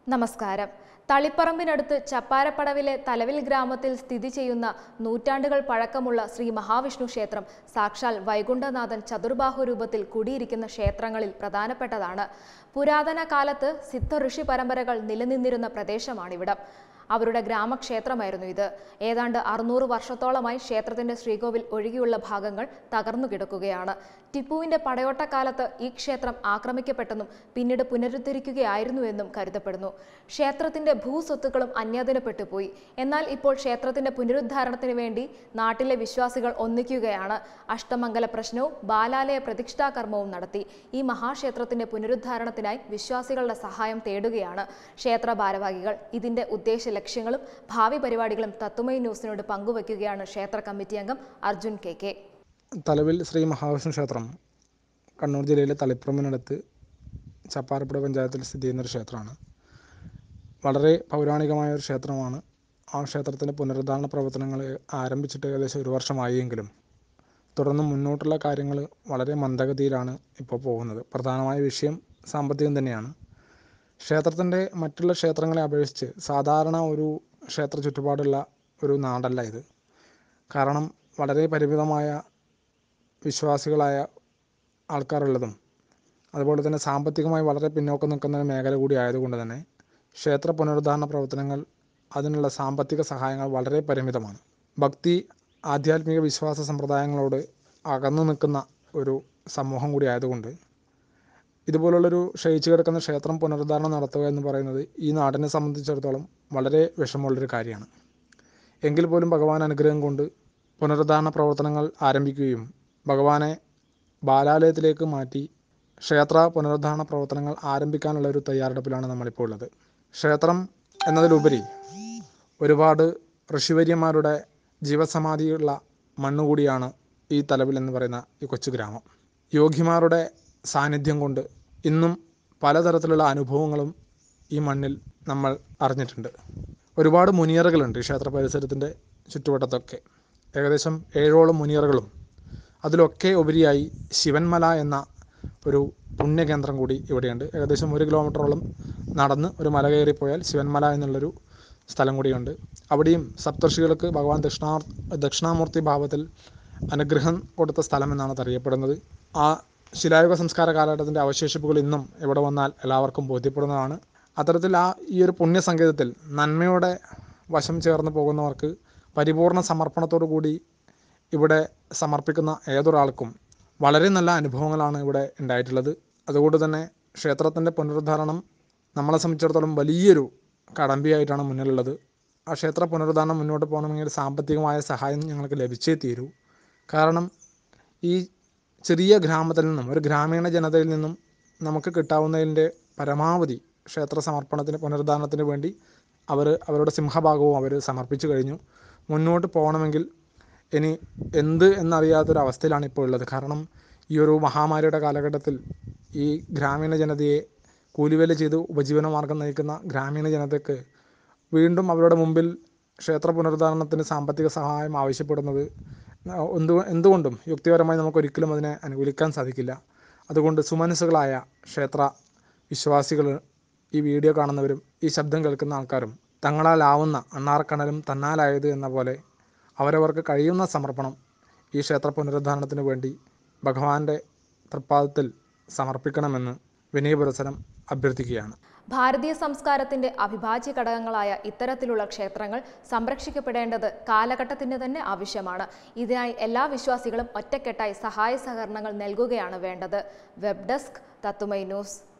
നമസ്കാരം തളിപ്പറമ്പിനടുത്ത് ചപ്പാരപ്പടവിലെ തലവിൽ ഗ്രാമത്തിൽ സ്ഥിതി ചെയ്യുന്ന നൂറ്റാണ്ടുകൾ പഴക്കമുള്ള ശ്രീ മഹാവിഷ്ണു ക്ഷേത്രം സാക്ഷാൽ വൈകുണ്ഠനാഥൻ ചതുർബാഹു രൂപത്തിൽ കുടിയിരിക്കുന്ന ക്ഷേത്രങ്ങളിൽ പ്രധാനപ്പെട്ടതാണ് പുരാതന കാലത്ത് സിദ്ധ ഋഷി പരമ്പരകൾ നിലനിന്നിരുന്ന പ്രദേശമാണിവിടം അവരുടെ ഗ്രാമക്ഷേത്രമായിരുന്നു ഇത് ഏതാണ്ട് അറുന്നൂറ് വർഷത്തോളമായി ക്ഷേത്രത്തിന്റെ ശ്രീകോവിൽ ഒഴികെയുള്ള ഭാഗങ്ങൾ തകർന്നു കിടക്കുകയാണ് ടിപ്പുവിന്റെ പടയോട്ടക്കാലത്ത് ഈ ക്ഷേത്രം ആക്രമിക്കപ്പെട്ടെന്നും പിന്നീട് പുനരുദ്ധരിക്കുകയായിരുന്നുവെന്നും കരുതപ്പെടുന്നു ക്ഷേത്രത്തിന്റെ ഭൂസ്വത്തുക്കളും അന്യാധീനപ്പെട്ടു പോയി എന്നാൽ ഇപ്പോൾ ക്ഷേത്രത്തിന്റെ പുനരുദ്ധാരണത്തിന് വേണ്ടി നാട്ടിലെ വിശ്വാസികൾ ഒന്നിക്കുകയാണ് അഷ്ടമംഗല പ്രശ്നവും ബാലാലയ പ്രതിഷ്ഠാകർമ്മവും നടത്തി ഈ മഹാക്ഷേത്രത്തിന്റെ പുനരുദ്ധാരണത്തിനായി വിശ്വാസികളുടെ സഹായം തേടുകയാണ് ക്ഷേത്ര ഭാരവാഹികൾ ഇതിന്റെ ഉദ്ദേശ ലക്ഷ്യങ്ങളും ഭാവി പരിപാടികളും തത്തുമൈ ന്യൂസിനോട് പങ്കുവയ്ക്കുകയാണ് ക്ഷേത്ര കമ്മിറ്റി അംഗം അർജുൻ കെ കെ തലവിൽ ശ്രീ മഹാവിഷ്ണു ക്ഷേത്രം കണ്ണൂർ ജില്ലയിലെ തളിപ്പറമ്പിനടുത്ത് ചപ്പാരപ്പുഴ പഞ്ചായത്തിൽ സ്ഥിതി ചെയ്യുന്ന ഒരു ക്ഷേത്രമാണ് വളരെ പൗരാണികമായ ഒരു ക്ഷേത്രമാണ് ആ ക്ഷേത്രത്തിൻ്റെ പുനരുദ്ധാരണ പ്രവർത്തനങ്ങൾ ആരംഭിച്ചിട്ട് ഏകദേശം ഒരു വർഷമായി എങ്കിലും തുടർന്ന് മുന്നോട്ടുള്ള കാര്യങ്ങൾ വളരെ മന്ദഗതിയിലാണ് ഇപ്പോൾ പോകുന്നത് പ്രധാനമായ വിഷയം സാമ്പത്തികം തന്നെയാണ് ക്ഷേത്രത്തിൻ്റെ മറ്റുള്ള ക്ഷേത്രങ്ങളെ അപേക്ഷിച്ച് സാധാരണ ഒരു ക്ഷേത്ര ചുറ്റുപാടുള്ള ഒരു നാടല്ല ഇത് കാരണം വളരെ പരിമിതമായ വിശ്വാസികളായ ആൾക്കാരുള്ളതും അതുപോലെ തന്നെ സാമ്പത്തികമായി വളരെ പിന്നോക്കം നിൽക്കുന്ന ഒരു മേഖല കൂടി ആയതുകൊണ്ട് തന്നെ ക്ഷേത്ര പുനരുദ്ധാരണ പ്രവർത്തനങ്ങൾ അതിനുള്ള സാമ്പത്തിക സഹായങ്ങൾ വളരെ പരിമിതമാണ് ഭക്തി ആധ്യാത്മിക വിശ്വാസ സമ്പ്രദായങ്ങളോട് അകന്നു നിൽക്കുന്ന ഒരു സമൂഹം കൂടി ആയതുകൊണ്ട് ഇതുപോലുള്ളൊരു ക്ഷയിച്ചു കിടക്കുന്ന ക്ഷേത്രം പുനരുദ്ധാരണം നടത്തുക എന്ന് പറയുന്നത് ഈ നാടിനെ സംബന്ധിച്ചിടത്തോളം വളരെ വിഷമമുള്ളൊരു കാര്യമാണ് എങ്കിൽ പോലും ഭഗവാൻ അനുഗ്രഹം കൊണ്ട് പുനരുദ്ധാരണ പ്രവർത്തനങ്ങൾ ആരംഭിക്കുകയും ഭഗവാനെ ബാലാലയത്തിലേക്ക് മാറ്റി ക്ഷേത്ര പുനരുദ്ധാരണ പ്രവർത്തനങ്ങൾ ആരംഭിക്കാനുള്ള ഒരു തയ്യാറെടുപ്പിലാണ് നമ്മളിപ്പോൾ ഉള്ളത് ക്ഷേത്രം എന്നതിലുപരി ഒരുപാട് ഋഷിവര്യന്മാരുടെ ജീവസമാധിയുള്ള മണ്ണുകൂടിയാണ് ഈ തലവിൽ എന്ന് പറയുന്ന ഈ കൊച്ചു ഗ്രാമം യോഗിമാരുടെ സാന്നിധ്യം കൊണ്ട് ഇന്നും പലതരത്തിലുള്ള അനുഭവങ്ങളും ഈ മണ്ണിൽ നമ്മൾ അറിഞ്ഞിട്ടുണ്ട് ഒരുപാട് മുനിയറകളുണ്ട് ഈ ക്ഷേത്ര പരിസരത്തിൻ്റെ ചുറ്റുവട്ടത്തൊക്കെ ഏകദേശം ഏഴോളം മുനിയറകളും അതിലൊക്കെ ഉപരിയായി ശിവൻമല എന്ന ഒരു പുണ്യകേന്ദ്രം കൂടി ഇവിടെയുണ്ട് ഏകദേശം ഒരു കിലോമീറ്ററോളം നടന്ന് ഒരു മല കയറിപ്പോയാൽ ശിവൻമല എന്നുള്ളൊരു സ്ഥലം കൂടിയുണ്ട് അവിടെയും സപ്തർഷികൾക്ക് ഭഗവാൻ ദക്ഷിണാ ദക്ഷിണാമൂർത്തി ഭാവത്തിൽ അനുഗ്രഹം കൊടുത്ത സ്ഥലം എന്നാണ് അത് അറിയപ്പെടുന്നത് ആ ശിലായുഗ സംസ്കാര കാലഘട്ടത്തിൻ്റെ അവശേഷിപ്പുകൾ ഇന്നും ഇവിടെ വന്നാൽ എല്ലാവർക്കും ബോധ്യപ്പെടുന്നതാണ് അത്തരത്തിൽ ആ ഈ ഒരു പുണ്യസങ്കേതത്തിൽ നന്മയുടെ വശം ചേർന്ന് പോകുന്നവർക്ക് പരിപൂർണ സമർപ്പണത്തോടു കൂടി ഇവിടെ സമർപ്പിക്കുന്ന ഏതൊരാൾക്കും വളരെ നല്ല അനുഭവങ്ങളാണ് ഇവിടെ ഉണ്ടായിട്ടുള്ളത് അതുകൊണ്ട് തന്നെ ക്ഷേത്രത്തിൻ്റെ പുനരുദ്ധാരണം നമ്മളെ സംബന്ധിച്ചിടത്തോളം വലിയൊരു കടമ്പിയായിട്ടാണ് മുന്നിലുള്ളത് ആ ക്ഷേത്ര പുനരുദ്ധാരണം മുന്നോട്ട് പോകണമെങ്കിൽ സാമ്പത്തികമായ സഹായം ഞങ്ങൾക്ക് ലഭിച്ചേ തീരൂ കാരണം ഈ ചെറിയ ഗ്രാമത്തിൽ നിന്നും ഒരു ഗ്രാമീണ ജനതയിൽ നിന്നും നമുക്ക് കിട്ടാവുന്നതിൻ്റെ പരമാവധി ക്ഷേത്ര സമർപ്പണത്തിന് പുനരുദ്ധാരണത്തിന് വേണ്ടി അവർ അവരുടെ സിംഹഭാഗവും അവർ സമർപ്പിച്ചു കഴിഞ്ഞു മുന്നോട്ട് പോകണമെങ്കിൽ ഇനി എന്ത് എന്നറിയാത്തൊരവസ്ഥയിലാണ് ഇപ്പോൾ ഉള്ളത് കാരണം ഈ ഒരു മഹാമാരിയുടെ കാലഘട്ടത്തിൽ ഈ ഗ്രാമീണ ജനതയെ കൂലിവേല ചെയ്ത് ഉപജീവനമാർഗം നയിക്കുന്ന ഗ്രാമീണ ജനതയ്ക്ക് വീണ്ടും അവരുടെ മുമ്പിൽ ക്ഷേത്ര പുനരുദ്ധാരണത്തിന് സാമ്പത്തിക സഹായം ആവശ്യപ്പെടുന്നത് എന്തു എന്തുകൊണ്ടും യുക്തിപരമായി നമുക്ക് ഒരിക്കലും അതിനെ അനുകൂലിക്കാൻ സാധിക്കില്ല അതുകൊണ്ട് സുമനസ്സുകളായ ക്ഷേത്ര വിശ്വാസികൾ ഈ വീഡിയോ കാണുന്നവരും ഈ ശബ്ദം കേൾക്കുന്ന ആൾക്കാരും തങ്ങളാലാവുന്ന അണ്ണാർക്കണലും തന്നാലായത് എന്ന പോലെ അവരവർക്ക് കഴിയുന്ന സമർപ്പണം ഈ ക്ഷേത്ര പുനരുദ്ധാരണത്തിന് വേണ്ടി ഭഗവാന്റെ തൃപ്പാദത്തിൽ സമർപ്പിക്കണമെന്ന് വിനയപുരസരം അഭ്യർത്ഥിക്കുകയാണ് ഭാരതീയ സംസ്കാരത്തിന്റെ അവിഭാജ്യ ഘടകങ്ങളായ ഇത്തരത്തിലുള്ള ക്ഷേത്രങ്ങൾ സംരക്ഷിക്കപ്പെടേണ്ടത് കാലഘട്ടത്തിന്റെ തന്നെ ആവശ്യമാണ് ഇതിനായി എല്ലാ വിശ്വാസികളും ഒറ്റക്കെട്ടായി സഹായ സഹകരണങ്ങൾ നൽകുകയാണ് വേണ്ടത് വെബ് ഡെസ്ക് തത്തുമൈ ന്യൂസ്